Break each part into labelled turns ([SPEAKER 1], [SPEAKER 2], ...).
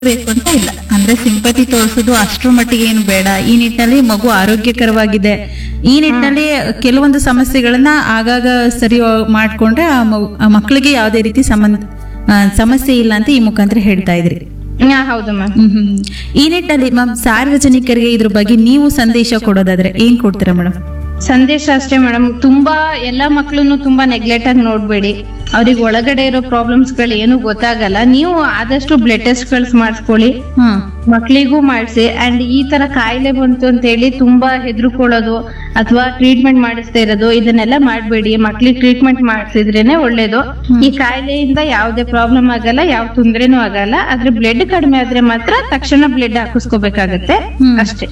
[SPEAKER 1] ಬೇಕು ಅಂತ ಇಲ್ಲ ಅಂದ್ರೆ ಸಿಂಪತಿ ತೋರಿಸೋದು ಅಷ್ಟರ ಮಟ್ಟಿಗೆ ಏನು ಬೇಡ ಈ ನಿಟ್ಟಿನಲ್ಲಿ ಮಗು ಆರೋಗ್ಯಕರವಾಗಿದೆ ಈ ನಿಟ್ಟಿನಲ್ಲಿ ಕೆಲವೊಂದು ಸಮಸ್ಯೆಗಳನ್ನ ಆಗಾಗ ಸರಿ ಮಾಡ್ಕೊಂಡ್ರೆ ಆ ಮಗು- ಆ ಮಕ್ಕಳಿಗೆ ಯಾವುದೇ ರೀತಿ ಸಂಬಂಧ ಆ, ಸಮಸ್ಯೆ ಇಲ್ಲ ಅಂತ ಈ ಮುಖಾಂತರ ಹೇಳ್ತಾ ಇದ್ರಿ
[SPEAKER 2] ಹಾ ಹೌದು ಮ್ಯಾಮ್
[SPEAKER 1] ಹ್ಮ್ ಹ್ಮ್. ಈ ನಿಟ್ಟಿನಲ್ಲಿ ಮ್ಯಾಮ್ ಸಾರ್ವಜನಿಕರಿಗೆ ಇದ್ರ ಬಗ್ಗೆ ನೀವು ಸಂದೇಶ ಕೊಡೋದಾದ್ರೆ ಏನ್ ಕೊಡ್ತೀರಾ ಮೇಡಮ್
[SPEAKER 2] ಸಂದೇಶ ಅಷ್ಟೇ ಮೇಡಮ್ ತುಂಬಾ ಎಲ್ಲಾ ಮಕ್ಳನ್ನು ತುಂಬಾ ನೆಗ್ಲೆಕ್ಟ್ ಆಗಿ ನೋಡ್ಬೇಡಿ ಅವ್ರಿಗೆ ಒಳಗಡೆ ಇರೋ ಪ್ರಾಬ್ಲಮ್ಸ್ ಗಳು ಏನು ಗೊತ್ತಾಗಲ್ಲ ನೀವು ಆದಷ್ಟು ಬ್ಲಡ್ ಟೆಸ್ಟ್ ಗಳು ಮಾಡಿಸ್ಕೊಳ್ಳಿ
[SPEAKER 1] ಹ್ಮ್
[SPEAKER 2] ಮಕ್ಳಿಗೂ ಮಾಡಿಸಿ ಅಂಡ್ ಈ ತರ ಕಾಯಿಲೆ ಬಂತು ಅಂತ ಹೇಳಿ ತುಂಬಾ ಹೆದರ್ಕೊಳ್ಳೋದು ಅಥವಾ ಟ್ರೀಟ್ಮೆಂಟ್ ಮಾಡಿಸ್ತಾ ಇರೋದು ಇದನ್ನೆಲ್ಲ ಮಾಡ್ಬೇಡಿ ಮಕ್ಳಿಗೆ ಟ್ರೀಟ್ಮೆಂಟ್ ಮಾಡಿಸಿದ್ರೇನೆ ಒಳ್ಳೇದು ಈ ಕಾಯಿಲೆಯಿಂದ ಯಾವುದೇ ಪ್ರಾಬ್ಲಮ್ ಆಗಲ್ಲ ಯಾವ ತೊಂದ್ರೆನೂ ಆಗಲ್ಲ ಆದ್ರೆ ಬ್ಲಡ್ ಕಡಿಮೆ ಆದ್ರೆ ಮಾತ್ರ ತಕ್ಷಣ ಬ್ಲಡ್ ಹಾಕಿಸ್ಕೋಬೇಕಾಗತ್ತೆ
[SPEAKER 1] ಹ್ಮ್.
[SPEAKER 2] ಅಷ್ಟೇ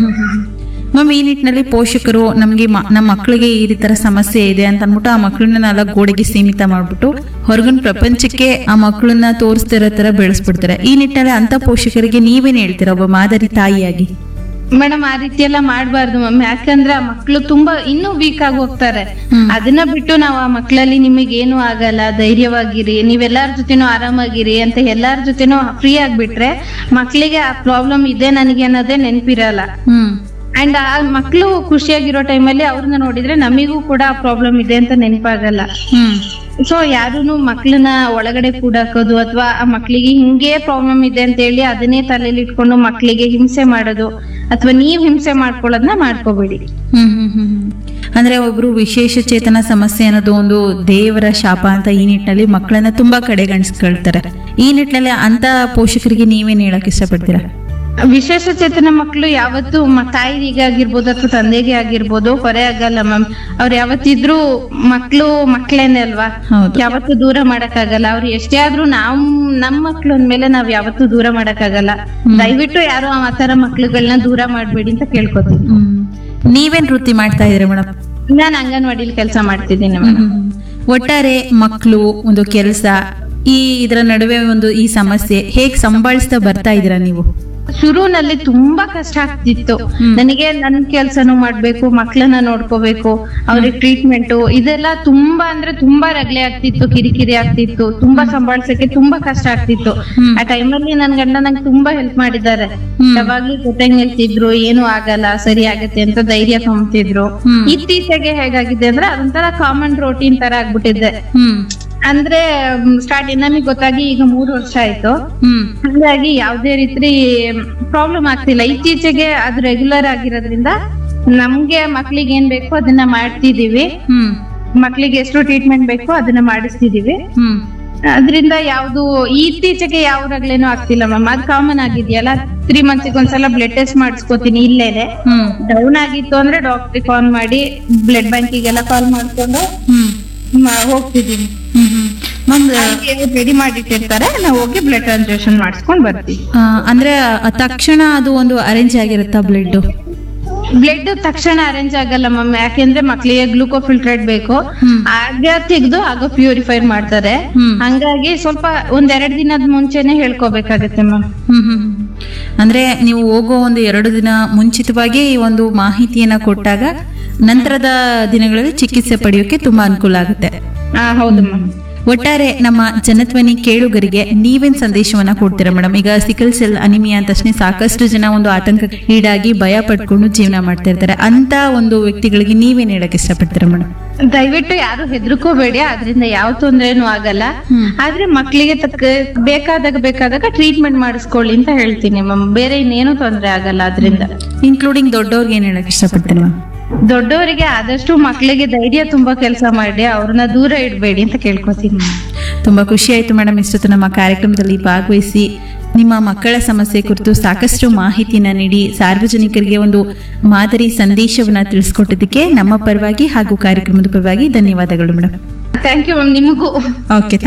[SPEAKER 1] ಮ್ಯಾಮ್ ಈ ನಿಟ್ಟಿನಲ್ಲಿ ಪೋಷಕರು ನಮಗೆ ನಮ್ಮ ಮಕ್ಕಳಿಗೆ ಈ ತರ ಸಮಸ್ಯೆ ಇದೆ ಅಂತ ಅಂದ್ಬಿಟ್ಟು ಆ ಮಕ್ಕಳನ್ನ ನಾಲ್ಕು ಗೋಡೆಗೆ ಸೀಮಿತ ಮಾಡ್ಬಿಟ್ಟು ಹೊರಗಿನ ಪ್ರಪಂಚಕ್ಕೆ ಆ ಮಕ್ಕಳನ್ನ ತೋರಿಸ್ತಿರೋ ತರ ಬೆಳೆಸ್ಬಿಡ್ತಾರೆ ಈ ನಿಟ್ಟಿನಲ್ಲಿ ಅಂತ ಪೋಷಕರಿಗೆ ನೀವೇನ್ ಹೇಳ್ತೀರಾ ಒಬ್ಬ ಮಾದರಿ ತಾಯಿಯಾಗಿ
[SPEAKER 2] ಮೇಡಮ್ ಆ ರೀತಿ ಎಲ್ಲ ಮಾಡಬಾರ್ದು ಮ್ಯಾಮ್ ಯಾಕಂದ್ರೆ ಆ ಮಕ್ಳು ತುಂಬಾ ಇನ್ನೂ ವೀಕ್ ಆಗಿ ಹೋಗ್ತಾರೆ
[SPEAKER 1] ಹ್ಮ್.
[SPEAKER 2] ಅದನ್ನ ಬಿಟ್ಟು ನಾವು ಆ ಮಕ್ಕಳಲ್ಲಿ ನಿಮಗೆ ಏನು ಆಗಲ್ಲ ಧೈರ್ಯವಾಗಿರಿ ನೀವೆಲ್ಲಾರ ಜೊತೆನೂ ಆರಾಮಾಗಿರಿ ಅಂತ ಎಲ್ಲಾರ ಜೊತೆನೂ ಫ್ರೀ ಆಗ್ಬಿಟ್ರೆ ಮಕ್ಳಿಗೆ ಆ ಪ್ರಾಬ್ಲಮ್ ಇದೆ ನನಗೆ ಅನ್ನೋದೇ ನೆನಪಿರಲ್ಲ
[SPEAKER 1] ಹ್ಮ್
[SPEAKER 2] ಅಂಡ್ ಆ ಮಕ್ಳು ಖುಷಿಯಾಗಿರೋ ಟೈಮಲ್ಲಿ ಅವ್ರನ್ನ ನೋಡಿದ್ರೆ ನಮಿಗೂ ಕೂಡ ಆ ಪ್ರಾಬ್ಲಮ್ ಇದೆ ಅಂತ ನೆನಪಾಗಲ್ಲ
[SPEAKER 1] ಹ್ಮ್
[SPEAKER 2] ಸೊ ಯಾರೂನು ಮಕ್ಳನ್ನ ಒಳಗಡೆ ಕೂಡಾಕೋದು ಅಥವಾ ಆ ಮಕ್ಳಿಗೆ ಹಿಂಗೆ ಪ್ರಾಬ್ಲಮ್ ಇದೆ ಅಂತ ಹೇಳಿ ಅದನ್ನೇ ತಲೆಯಲ್ಲಿ ಇಟ್ಕೊಂಡು ಮಕ್ಳಿಗೆ ಹಿಂಸೆ ಮಾಡೋದು ಅಥವಾ ನೀವ್ ಹಿಂಸೆ ಮಾಡ್ಕೊಳ್ಳೋದನ್ನ ಮಾಡ್ಕೋಬೇಡಿ
[SPEAKER 1] ಹ್ಮ್ ಹ್ಮ್ ಹ್ಮ್ ಹ್ಮ್. ಅಂದ್ರೆ ಒಬ್ರು ವಿಶೇಷ ಚೇತನ ಸಮಸ್ಯೆ ಅನ್ನೋದು ಒಂದು ದೇವರ ಶಾಪ ಅಂತ ಈ ನಿಟ್ಟಿನಲ್ಲಿ ಮಕ್ಕಳನ್ನ ತುಂಬಾ ಕಡೆಗಣಿಸ್ಕೊಳ್ತಾರೆ ಈ ನಿಟ್ಟಿನಲ್ಲಿ ಅಂತ ಪೋಷಕರಿಗೆ ನೀವೇನ್ ಹೇಳಕ್ ಇಷ್ಟಪಡ್ತೀರಾ
[SPEAKER 2] ವಿಶೇಷ ಚೇತನ ಮಕ್ಳು ಯಾವತ್ತು ಮ- ತಾಯಿಗೆ ಆಗಿರ್ಬೋದು ಅಥವಾ ತಂದೆಗೆ ಆಗಿರ್ಬೋದು ಹೊರೆ ಆಗಲ್ಲ ಮ್ಯಾಮ್ ಅವ್ರು ಯಾವತ್ತಿದ್ರು ಮಕ್ಳು ಮಕ್ಳೇನೆ ಅಲ್ವಾ
[SPEAKER 1] ಹೌದು
[SPEAKER 2] ಯಾವತ್ತು ದೂರ ಮಾಡಕ್ಕಾಗಲ್ಲ ಅವ್ರು ಎಷ್ಟೇ ಆದ್ರೂ ನಾವ್ ನಮ್ ಮಕ್ಳು ಅಂದ್ಮೇಲೆ ನಾವ್ ಯಾವತ್ತೂ ದೂರ ಮಾಡಕ್ಕಾಗಲ್ಲ ದಯವಿಟ್ಟು ಯಾರು ಆ ತರ ಮಕ್ಳುಗಳನ್ನ ದೂರ ಮಾಡ್ಬೇಡಿ ಅಂತ ಕೇಳ್ಕೊತೀನಿ
[SPEAKER 1] ಹ್ಮ್ ನೀವೇನ್ ವೃತ್ತಿ ಮಾಡ್ತಾ ಇದ್ರಿ ಮೇಡಮ್
[SPEAKER 2] ನಾನ್ ಅಂಗನವಾಡಿಲಿ ಕೆಲಸ ಮಾಡ್ತಿದ್ದೀನಿ ಮೇಡಮ್
[SPEAKER 1] ಒಟ್ಟಾರೆ ಮಕ್ಕಳು ಒಂದು ಕೆಲಸ ಈ ಇದರ ನಡುವೆ ಒಂದು ಈ ಸಮಸ್ಯೆ ಹೇಗ್ ಸಂಭಾಳಿಸ್ತಾ ಬರ್ತಾ ಇದ್ದೀರಾ ನೀವು
[SPEAKER 2] ಶುರುನಲ್ಲಿ ತುಂಬಾ ಕಷ್ಟ ಆಗ್ತಿತ್ತು
[SPEAKER 1] ಹ್ಮ್.
[SPEAKER 2] ನನಗೆ ನನ್ ಕೆಲ್ಸನೂ ಮಾಡ್ಬೇಕು ಮಕ್ಳನ್ನ ನೋಡ್ಕೋಬೇಕು ಅವ್ರಿಗೆ ಟ್ರೀಟ್ಮೆಂಟ್ ಇದೆಲ್ಲ ತುಂಬಾ ಅಂದ್ರೆ ತುಂಬಾ ರಗಳೆ ಆಗ್ತಿತ್ತು ಕಿರಿಕಿರಿ ಆಗ್ತಿತ್ತು ತುಂಬಾ ಸಂಭಾಳ್ಸಕ್ಕೆ ತುಂಬಾ ಕಷ್ಟ ಆಗ್ತಿತ್ತು
[SPEAKER 1] ಹ್ಮ್.
[SPEAKER 2] ಆ ಟೈಮಲ್ಲಿ ನನ್ ಗಂಡ ನಂಗೆ ತುಂಬಾ ಹೆಲ್ಪ್ ಮಾಡಿದ್ದಾರೆ
[SPEAKER 1] ಹ್ಮ್.
[SPEAKER 2] ಯಾವಾಗ್ಲೂ ಜೊತೆಗ್ ನಿಲ್ತಿದ್ರು ಏನು ಆಗಲ್ಲ ಸರಿ ಆಗತ್ತೆ ಅಂತ ಧೈರ್ಯ ತುಂಬ್ತಿದ್ರು
[SPEAKER 1] ಹ್ಮ್.
[SPEAKER 2] ಇತ್ತೀಚೆಗೆ ಹೇಗಾಗಿದೆ ಅಂದ್ರೆ ಅದೊಂಥರ ಕಾಮನ್ ರೋಟೀನ್ ತರ ಆಗ್ಬಿಟ್ಟಿದೆ
[SPEAKER 1] ಹ್ಮ್
[SPEAKER 2] ಅಂದ್ರೆ ಸ್ಟಾರ್ಟ್ ನಮಗೆ ಗೊತ್ತಾಗಿ ಈಗ ಮೂರು ವರ್ಷ ಆಯ್ತು
[SPEAKER 1] ಹ್ಮ್
[SPEAKER 2] ಹಾಗಾಗಿ ಯಾವುದೇ ರೀತಿ ಪ್ರಾಬ್ಲಮ್ ಆಗ್ತಿಲ್ಲ ಇತ್ತೀಚೆಗೆ ಅದು ರೆಗ್ಯುಲರ್ ಆಗಿರೋದ್ರಿಂದ ನಮ್ಗೆ ಮಕ್ಳಿಗೆ ಏನ್ ಬೇಕೋ ಅದನ್ನ ಮಾಡ್ತಿದೀವಿ
[SPEAKER 1] ಹ್ಮ್
[SPEAKER 2] ಮಕ್ಳಿಗೆ ಎಷ್ಟು ಟ್ರೀಟ್ಮೆಂಟ್ ಬೇಕೋ ಅದನ್ನ ಮಾಡಿಸ್ತಿದೀವಿ
[SPEAKER 1] ಹ್ಮ್
[SPEAKER 2] ಅದರಿಂದ ಯಾವ್ದು ಇತ್ತೀಚೆಗೆ ಯಾವ ರಗ್ಲೇನೂ ಆಗ್ತಿಲ್ಲ ಮ್ಯಾಮ್ ಅದು ಕಾಮನ್ ಆಗಿದೆಯಲ್ಲ ತ್ರೀ ಮಂತ್ಸಿಗೆ ಒಂದ್ಸಲ ಬ್ಲಡ್ ಟೆಸ್ಟ್ ಮಾಡಿಸ್ಕೋತೀನಿ ಇಲ್ಲೇನೆ
[SPEAKER 1] ಹ್ಮ್
[SPEAKER 2] ಡೌನ್ ಆಗಿತ್ತು ಅಂದ್ರೆ ಡಾಕ್ಟ್ರಿಗೆ ಕಾಲ್ ಮಾಡಿ ಬ್ಲಡ್ ಬ್ಯಾಂಕಿಗೆಲ್ಲ ಕಾಲ್ ಮಾಡ್ಕೊಂಡು
[SPEAKER 1] ಹ್ಮ್
[SPEAKER 2] ಮ- ಹೋಗ್ತಿದೀನಿ
[SPEAKER 1] ಹ್ಮ್ ಹ್ಮ್ ಮ್ಯಾಮ್
[SPEAKER 2] ರೆಡಿ ಮಾಡಿಟ್ಟಿರ್ತಾರೆ ನಾವು ಹೋಗಿ ಬ್ಲಡ್ ಟ್ರಾನ್ಸ್ಫ್ಯೂಷನ್ ಮಾಡಿಸ್ಕೊಂಡ್ ಬರ್ತೀವಿ
[SPEAKER 1] ಆ, ಅಂದ್ರೆ ಆ, ತಕ್ಷಣ ಅದು ಒಂದು ಅರೇಂಜ್ ಆಗಿರುತ್ತಾ ಬ್ಲಡ್
[SPEAKER 2] ಬ್ಲಡ್ ತಕ್ಷಣ ಅರೇಂಜ್ ಆಗಲ್ಲ ಮ್ಯಾಮ್ ಯಾಕೆಂದ್ರೆ ಮಕ್ಳಿಗೆ ಗ್ಲೂಕೋ ಫಿಲ್ಟ್ರೇಟ್ ಬೇಕು
[SPEAKER 1] ಹ್ಮ್.
[SPEAKER 2] ಆಗ ತೆಗೆದು ಆಗ ಪ್ಯೂರಿಫೈ ಮಾಡ್ತಾರೆ
[SPEAKER 1] ಹ್ಮ್.
[SPEAKER 2] ಹಂಗಾಗಿ ಸ್ವಲ್ಪ ಒಂದೆರಡು ದಿನದ ಮುಂಚೆನೆ ಹೇಳ್ಕೋಬೇಕಾಗತ್ತೆ ಮ್ಯಾಮ್
[SPEAKER 1] ಹ್ಮ್ ಹ್ಮ್ ಹ್ಮ್. ಅಂದ್ರೆ ನೀವು ಹೋಗೋ ಒಂದು ಎರಡು ದಿನ ಮುಂಚಿತವಾಗಿ ಈ ಒಂದು ಮಾಹಿತಿಯನ್ನ ಕೊಟ್ಟಾಗ ನಂತರದ ದಿನಗಳಲ್ಲಿ ಚಿಕಿತ್ಸೆ ಪಡೆಯೋಕೆ ತುಂಬಾ ಅನುಕೂಲ ಆಗುತ್ತೆ
[SPEAKER 2] ಹಾ ಹೌದು ಮ್ಯಾಮ್
[SPEAKER 1] ಒಟ್ಟಾರೆ ನಮ್ಮ ಜನಧ್ವನಿ ಕೇಳುಗರಿಗೆ ನೀವೇನ್ ಸಂದೇಶವನ್ನ ಕೊಡ್ತೀರಾ ಮೇಡಮ್ ಈಗ ಸಿಕಲ್ ಸೆಲ್ ಅನಿಮಿಯಾ ಅಂತ ತಕ್ಷಣ ಸಾಕಷ್ಟು ಜನ ಒಂದು ಆತಂಕ ಈಡಾಗಿ ಭಯ ಪಡ್ಕೊಂಡು ಜೀವನ ಮಾಡ್ತಾ ಇರ್ತಾರೆ ಅಂತ ಒಂದು ವ್ಯಕ್ತಿಗಳಿಗೆ ನೀವೇನ್ ಹೇಳಕ್ ಇಷ್ಟಪಡ್ತೀರಾ ಮೇಡಮ್
[SPEAKER 2] ದಯವಿಟ್ಟು ಯಾರು ಹೆದರ್ಕೋಬೇಡಿ ಅದರಿಂದ ಯಾವ ತೊಂದ್ರೆನೂ ಆಗಲ್ಲ
[SPEAKER 1] ಹ್ಮ್.
[SPEAKER 2] ಆದ್ರೆ ಮಕ್ಳಿಗೆ ತಕ್ಕ ಬೇಕಾದಾಗ ಬೇಕಾದಾಗ ಟ್ರೀಟ್ಮೆಂಟ್ ಮಾಡಿಸ್ಕೊಳ್ಳಿ ಅಂತ ಹೇಳ್ತೀನಿ ಮ್ಯಾಮ್ ಬೇರೆ ಇನ್ನೇನು ತೊಂದ್ರೆ ಆಗಲ್ಲ ಅದರಿಂದ
[SPEAKER 1] ಇನ್ಕ್ಲೂಡಿಂಗ್ ದೊಡ್ಡವ್ರಿಗೆ ಏನ್ ಹೇಳಕ್ ಇಷ್ಟಪಡ್ತೀರಾ ಮ್ಯಾಮ್
[SPEAKER 2] ದೊಡ್ಡವರಿಗೆ ಆದಷ್ಟು ಮಕ್ಳಿಗೆ ಧೈರ್ಯ ತುಂಬಾ ಕೆಲಸ ಮಾಡಿ ಅವ್ರನ್ನ ದೂರ ಇಡಬೇಡಿ ಅಂತ ಕೇಳ್ಕೊತೀನಿ
[SPEAKER 1] ತುಂಬಾ ಖುಷಿ ಆಯ್ತು ಮೇಡಮ್ ಇಷ್ಟೊತ್ತು ನಮ್ಮ ಕಾರ್ಯಕ್ರಮದಲ್ಲಿ ಭಾಗವಹಿಸಿ ನಿಮ್ಮ ಮಕ್ಕಳ ಸಮಸ್ಯೆ ಕುರಿತು ಸಾಕಷ್ಟು ಮಾಹಿತಿನ ನೀಡಿ ಸಾರ್ವಜನಿಕರಿಗೆ ಒಂದು ಮಾದರಿ ಸಂದೇಶವನ್ನ ತಿಳಿಸ್ಕೊಟ್ಟಿದ್ದಕ್ಕೆ ನಮ್ಮ ಪರವಾಗಿ ಹಾಗೂ ಕಾರ್ಯಕ್ರಮದ ಪರವಾಗಿ ಧನ್ಯವಾದಗಳು ಮೇಡಮ್
[SPEAKER 2] ಥ್ಯಾಂಕ್ ಯು ಮ್ಯಾಮ್ ನಿಮಗೂ
[SPEAKER 1] ಓಕೆ